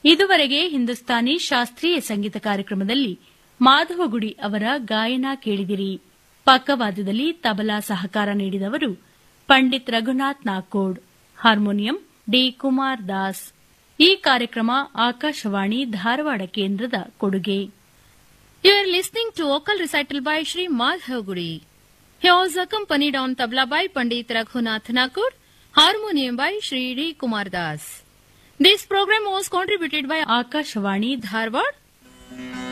ಇದುವರೆಗೆ ಹಿಂದೂಸ್ತಾನಿ ಶಾಸ್ತ್ರೀಯ ಸಂಗೀತ ಕಾರ್ಯಕ್ರಮದಲ್ಲಿ ಮಾಧವಗುಡಿ ಅವರ ಗಾಯನ ಕೇಳಿದಿರಿ ಪಕ್ಕವಾದ್ಯದಲ್ಲಿ ತಬಲಾ ಸಹಕಾರ ನೀಡಿದವರು ಪಂಡಿತ್ ರಘುನಾಥ್ ನಾಕೋಡ್ ಹಾರ್ಮೋನಿಯಂ ಡಿ ಕುಮಾರ್ ದಾಸ್ ಈ ಕಾರ್ಯಕ್ರಮ ಆಕಾಶವಾಣಿ ಧಾರವಾಡ ಕೇಂದ್ರದ ಕೊಡುಗೆ You are listening to vocal recital by Sri Madhav Gudi. He was accompanied on tabla by Pandit Raghunath Nakur, harmonium by Sri D. Kumar Das. This program was contributed by Akashvani Dharwad